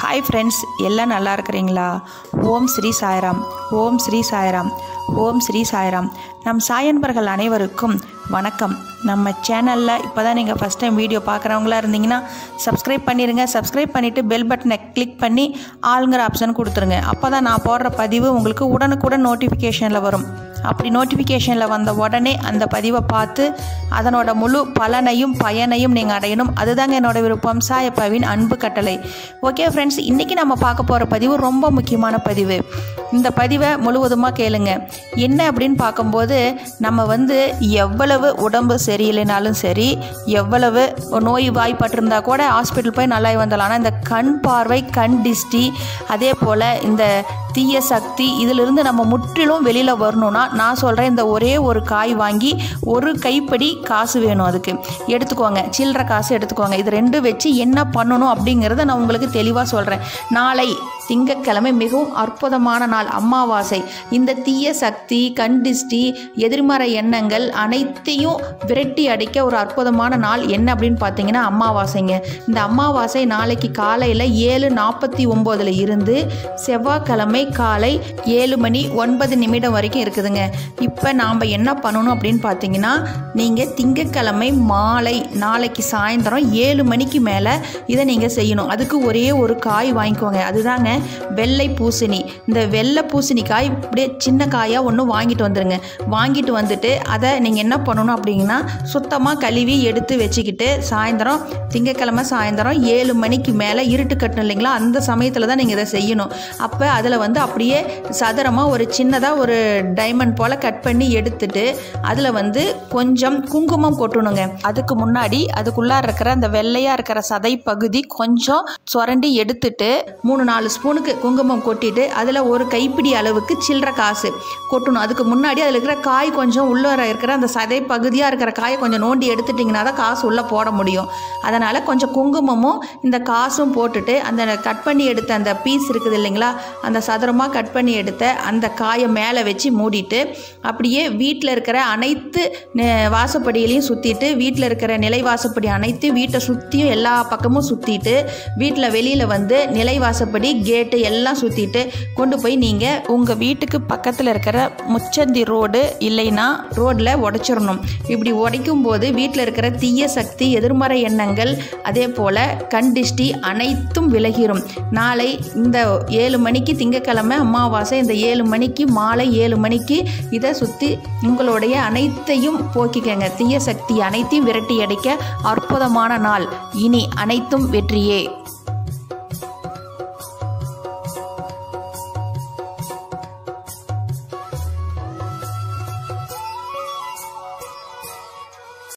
hi friends எல்லாம் நல்லா இருக்கிறீங்களா ஓம் ஸ்ரீ சாய்ராம் ஓம் ஸ்ரீ சாய்ராம் ஓம் ஸ்ரீ சாய்ராம் நம் சாயன்பர்கள் அனைவருக்கும் வணக்கம் நம்ம சேனலில் இப்போ தான் நீங்கள் ஃபஸ்ட் டைம் வீடியோ பார்க்குறவங்களா இருந்தீங்கன்னா சப்ஸ்கிரைப் பண்ணிடுங்க சப்ஸ்கிரைப் பண்ணிவிட்டு பெல் பட்டனை கிளிக் பண்ணி ஆளுங்கிற ஆப்ஷன் கொடுத்துருங்க அப்போ தான் நான் போடுற பதிவு உங்களுக்கு உடனுக்குடன் நோட்டிஃபிகேஷனில் வரும் அப்படி நோட்டிஃபிகேஷனில் வந்த உடனே அந்த பதிவை பார்த்து அதனோட முழு பலனையும் பயனையும் நீங்கள் அடையணும் அதுதாங்க என்னோட விருப்பம் சாயப்பாவின் அன்பு கட்டளை ஓகே ஃப்ரெண்ட்ஸ் இன்றைக்கி நம்ம பார்க்க போகிற பதிவு ரொம்ப முக்கியமான பதிவு இந்த பதிவை முழுவதுமாக கேளுங்க என்ன அப்படின்னு பார்க்கும்போது நம்ம வந்து எவ்வளவு உடம்பு சரியில்லைனாலும் சரி எவ்வளவு நோய் வாய்ப்பட்டிருந்தா கூட ஹாஸ்பிட்டல் போய் நல்லா வந்துடலாம் ஆனால் இந்த கண் பார்வை கண் டிஸ்டி அதே போல் இந்த தீய சக்தி இதிலிருந்து நம்ம முற்றிலும் வெளியில் வரணும்னா நான் சொல்கிறேன் இந்த ஒரே ஒரு காய் வாங்கி ஒரு கைப்படி காசு வேணும் அதுக்கு எடுத்துக்கோங்க சில்லற காசு எடுத்துக்கோங்க இது ரெண்டும் வச்சு என்ன பண்ணணும் அப்படிங்கிறத நான் உங்களுக்கு தெளிவாக சொல்கிறேன் நாளை திங்கட்கிழமை மிகவும் அற்புதமான நாள் அமாவாசை இந்த தீய சக்தி கண் திஷ்டி எதிர்மறை எண்ணங்கள் அனைத்தையும் விரட்டி அடிக்க ஒரு அற்புதமான நாள் என்ன அப்படின்னு பார்த்தீங்கன்னா அமாவாசைங்க இந்த அமாவாசை நாளைக்கு காலையில் ஏழு நாற்பத்தி ஒம்போதில் இருந்து செவ்வாய்க்கிழமை காலை ஏழு மணி ஒன்பது நிமிடம் வரைக்கும் இருக்குதுங்க இப்போ நாம் என்ன பண்ணணும் அப்படின்னு பார்த்தீங்கன்னா நீங்கள் திங்கட்கிழமை மாலை நாளைக்கு சாயந்தரம் ஏழு மணிக்கு மேலே இதை நீங்கள் செய்யணும் அதுக்கு ஒரே ஒரு காய் வாங்கிக்கோங்க அதுதாங்க வெள்ளை பூசணி இந்த வெள்ளை பூசணிக்காய் அப்படியே சின்ன காயாக ஒன்று வாங்கிட்டு வந்துடுங்க வாங்கிட்டு வந்துட்டு அதை நீங்கள் என்ன பண்ணணும் அப்படிங்கன்னா சுத்தமாக கழுவி எடுத்து வச்சுக்கிட்டு சாயந்தரம் திங்கக்கிழமை சாயந்தரம் ஏழு மணிக்கு மேலே இருட்டு கட்டணும் இல்லைங்களா அந்த சமயத்தில் தான் நீங்கள் இதை செய்யணும் அப்போ அதில் வந்து அப்படியே சதுரமாக ஒரு சின்னதாக ஒரு டைமண்ட் போல் கட் பண்ணி எடுத்துட்டு அதில் வந்து கொஞ்சம் குங்குமம் கொட்டணுங்க அதுக்கு முன்னாடி அதுக்குள்ளார இருக்கிற அந்த வெள்ளையாக இருக்கிற சதை பகுதி கொஞ்சம் சுரண்டி எடுத்துட்டு மூணு நாலு ஸ்பூனுக்கு குங்குமம் கொட்டிட்டு அதில் ஒரு கைப்பிடி அளவுக்கு சில்லற காசு கொட்டணும் அதுக்கு முன்னாடி அதில் இருக்கிற காய் கொஞ்சம் உள்ளே இருக்கிற அந்த சதை பகுதியாக இருக்கிற காயை கொஞ்சம் நோண்டி எடுத்துட்டிங்கன்னா தான் காசு உள்ளே போட முடியும் அதனால் கொஞ்சம் குங்குமமும் இந்த காசும் போட்டுட்டு அந்த கட் பண்ணி எடுத்த அந்த பீஸ் இருக்குது இல்லைங்களா அந்த சதுரமாக கட் பண்ணி எடுத்த அந்த காயை மேலே வச்சு மூடிட்டு அப்படியே வீட்டில் இருக்கிற அனைத்து நெ- வாசப்படியிலையும் சுற்றிட்டு வீட்டில் இருக்கிற நிலை வாசப்படி அனைத்து வீட்டை சுற்றியும் எல்லா பக்கமும் சுற்றிட்டு வீட்டில் வெளியில் வந்து நிலை வாசப்படி கேட்டு எல்லாம் சுற்றிட்டு கொண்டு போய் நீங்கள் உங்கள் வீட்டுக்கு பக்கத்தில் இருக்கிற முச்சந்தி ரோடு இல்லைன்னா ரோட்டில் உடைச்சிடணும் இப்படி உடைக்கும் போது வீட்டில் இருக்கிற தீய சக்தி எதிர்மறை எண்ணங்கள் அதே போல் கண் திஷ்டி அனைத்தும் விலகிரும் நாளை இந்த ஏழு மணிக்கு திங்கக்கிழமை அமாவாசை இந்த ஏழு மணிக்கு மாலை ஏழு மணிக்கு இதை சுற்றி உங்களுடைய அனைத்தையும் போக்கிக்கங்க தீய சக்தி அனைத்தையும் விரட்டி அடிக்க அற்புதமான நாள் இனி அனைத்தும் வெற்றியே